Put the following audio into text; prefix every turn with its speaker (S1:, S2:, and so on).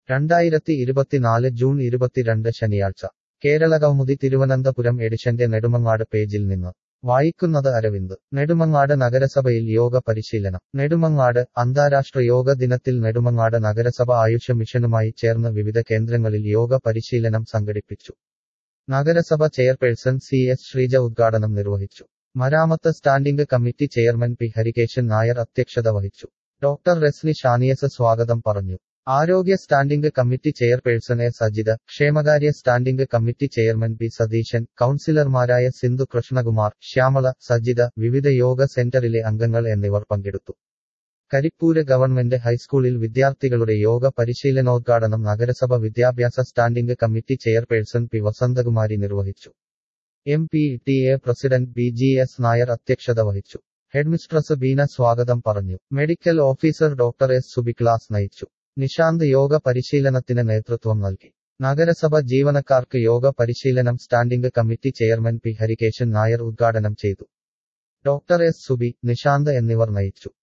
S1: രണ്ടായിരത്തി ഇരുപത്തിനാല് ജൂൺ ഇരുപത്തിരണ്ട് ശനിയാഴ്ച കേരള കൗമുദി തിരുവനന്തപുരം എഡിഷന്റെ നെടുമങ്ങാട് പേജിൽ നിന്ന് വായിക്കുന്നത് അരവിന്ദ് നെടുമങ്ങാട് നഗരസഭയിൽ യോഗ പരിശീലനം നെടുമങ്ങാട് അന്താരാഷ്ട്ര യോഗ ദിനത്തിൽ നെടുമങ്ങാട് നഗരസഭ ആയുഷ മിഷനുമായി ചേർന്ന് വിവിധ കേന്ദ്രങ്ങളിൽ യോഗ പരിശീലനം സംഘടിപ്പിച്ചു നഗരസഭ ചെയർപേഴ്സൺ സി എസ് ശ്രീജ ഉദ്ഘാടനം നിർവഹിച്ചു മരാമത്ത് standing committee chairman P Harikesan Nair അധ്യക്ഷത വഹിച്ചു ഡോക്ടർ റെസ്ലി ഷാനിയസ് സ്വാഗതം പറഞ്ഞു ആരോഗ്യ standing committee chairperson A Sajitha ക്ഷേമകാര്യ standing committee chairman P Satheesan കൌൺസിലർമാരായ സിന്ധു കൃഷ്ണകുമാർ ശ്യാമള സജിത വിവിധ യോഗ സെന്ററിലെ അംഗങ്ങൾ എന്നിവർ പങ്കെടുത്തു കരിപ്പൂര് ഗവൺമെന്റ് ഹൈസ്കൂളിൽ വിദ്യാർത്ഥികളുടെ യോഗ പരിശീലനോദ്ഘാടനം നഗരസഭ വിദ്യാഭ്യാസ standing committee chairperson P Vasanthakumari നിർവഹിച്ചു M P T A president B G S Nair അധ്യക്ഷത വഹിച്ചു ഹെഡ്മിസ്ട്രസ് ബീന സ്വാഗതം പറഞ്ഞു medical officer doctor S Subi class നയിച്ചു നിശാന്ത് യോഗ പരിശീലനത്തിന് നേതൃത്വം നൽകി നഗരസഭ ജീവനക്കാർക്ക് യോഗ പരിശീലനം standing committee chairman P Harikesan Nair ഉദ്ഘാടനം ചെയ്തു ഡോക്ടർ എസ് സുബി നിശാന്ത് എന്നിവർ നയിച്ചു